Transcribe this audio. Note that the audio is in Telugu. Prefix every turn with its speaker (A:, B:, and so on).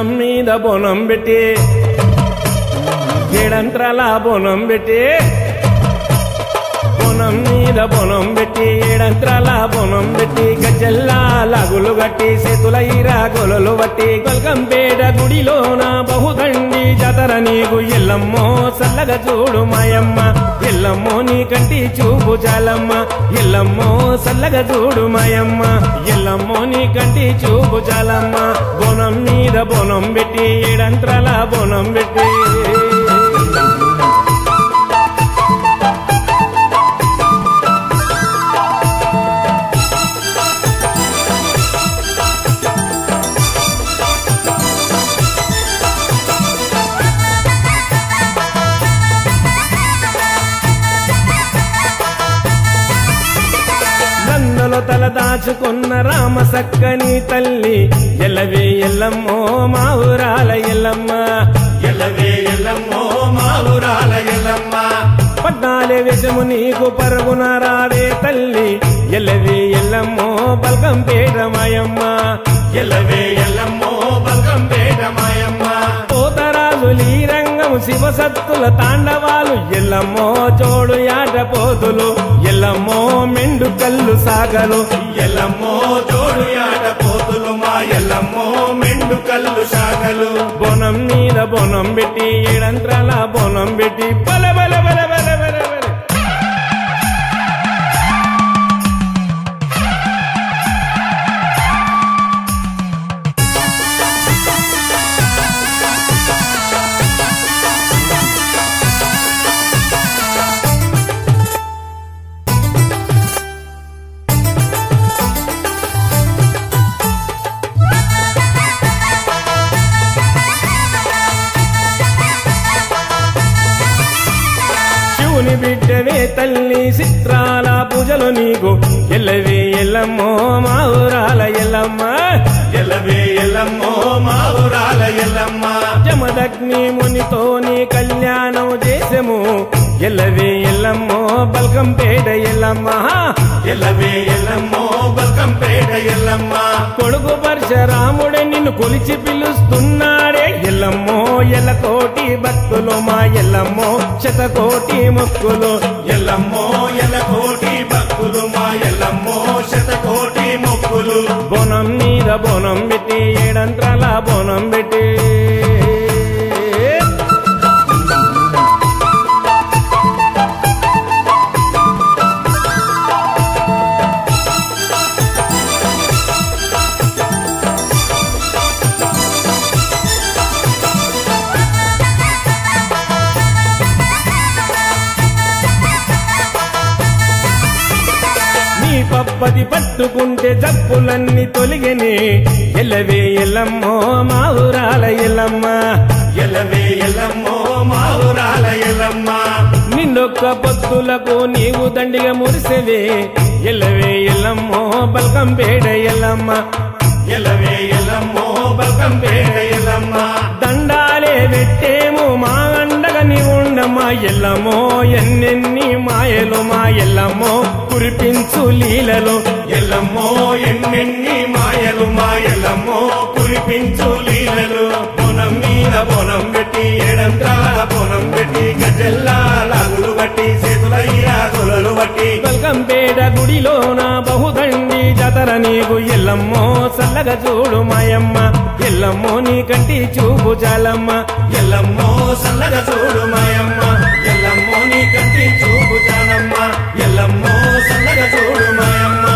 A: బొనం మీద బొనం పెట్టి ఏడంత్రాల బొనం పెట్టి బొనం మీద బొనం పెట్టి ఏడంత్రాల బొనం పెట్టి గజ్జల్లా లాగులు గట్టి చేతుల ఈరా గొలలు బట్టి గొల్కంపేట గుడిలోన బహుదండి జాతర నీకు ఎల్లమ్మో చల్లగా చూడు మాయమ్మ ఎల్లమ్మో నీ కంటి చూపు చాలమ్మ ఎల్లమ్మో చల్లగా చూడు మాయమ్మ ఎల్లమ్మో నీ కంటి చూపు చాలమ్మ బొనం మీద బొనం పెట్టి ఏడంత్రాల బొనం పెట్టి నందలో తల దాచుకున్న రామ సక్కని తల్లి ఎల్లవే ఎల్లమ్మో మా ఊరాల ఎల్లమ్మ
B: ఎల్లవే ఎల్లమ్మో మా ఊరాల ఎల్లమ్మ
A: పద్నాలే విషము నీకు పరుగున రావే తల్లి ఎల్లవే ఎల్లమ్మో బల్గం పేరమయమ్మ
B: ఎల్లవే ఎల్లమ్మో బల్కంపేట మాయమ్మ
A: పోతరాజు లీరంగం శివసత్తుల తాండవాలు ఎల్లమ్మో జోడు యాట పోతులు ఎల్లమ్మో మెండు కల్లు సాగలు
B: ఎల్లమ్మో జోడు యాట పోతులు మా ఎల్లమ్మో మెండు కల్లు శాఖలు
A: బొనం మీద బొనం పెట్టి ఏడంత్రాల బొనం పెట్టి బల బల బల బల బల బల శివుని బిడ్డవే తల్లి చిత్రాల పూజలు నీకు ఎల్లవే ఎల్లమ్మో మా ఊరాల ఎల్లమ్మ
B: ఎల్లవే ఎల్లమ్మో మా ఊరాల ఎల్లమ్మ
A: జమదగ్ని మునితో నీ కళ్యాణం చేసెము ఎల్లవే ఎల్లమ్మో బల్కంపేట ఎల్లమ్మ
B: ఎల్లవే ఎల్లమ్మో బల్కంపేట ఎల్లమ్మ
A: కొడుకు పరశురాముడే నిన్ను కొలిచి పిలుస్తున్నాడే ఎల్లమ్మో ఎల్లకోటి భక్తులు మా ఎల్లమ్మో శతకోటి మొక్కులు
B: ఎల్లమ్మో ఎల్లకోటి భక్తులు మా ఎల్లమ్మో శతకోటి మొక్కులు
A: బోనం మీద బోనం పెట్టి ఏడంత్రాల బోనం పెట్టి నీ పప్పది పట్టుకుంటే జబ్బులన్నీ తొలిగని ఎల్లవే ఎల్లమ్మో మా ఊరాల ఎల్లమ్మ
B: ఎల్లవే ఎల్లమ్మో మా ఊరాల ఎల్లమ్మ
A: నిన్నొక్క పొత్తులకు నీవు దండిగా మురిసెవే ఎల్లవే ఎల్లమ్మో బల్కంపేట ఎల్లమ్మ
B: ఎల్లవే ఎల్లమ్మో బల్కంపేట ఎల్లమ్మ
A: దండాలే పెట్టేము మా అండగా నీ ఉండమ్మా ఎల్లమ్మో ఎన్నెన్ని మాయలు మా ఎల్లమ్మో కురిపించు లీలలు
B: ఎల్లమ్మో ఎన్నెన్ని మాయలు మా ఎల్లమ్మో కురిపించు లీలలు పొనం మీద పొనం పెట్టి ఏడంత్రాల పొనం పెట్టి గజల్లా లాగులు బట్టి చేతుల ఈరాగులలు బట్టి
A: బల్కంపేట గుడిలోన బహుదండి జాతర నీకు ఎల్లమ్మో చల్లగా చూడు మాయమ్మ ఎల్లమ్మో నీ కంటి చూపు చాలమ్మ
B: ఎల్లమ్మో సల్లగా చూడు మాయమ్మ ఎల్లమ్మో నీ కంటి చూపు జానమ్మ ఎల్లమ్మో సల్లగా చూడు మాయమ్మ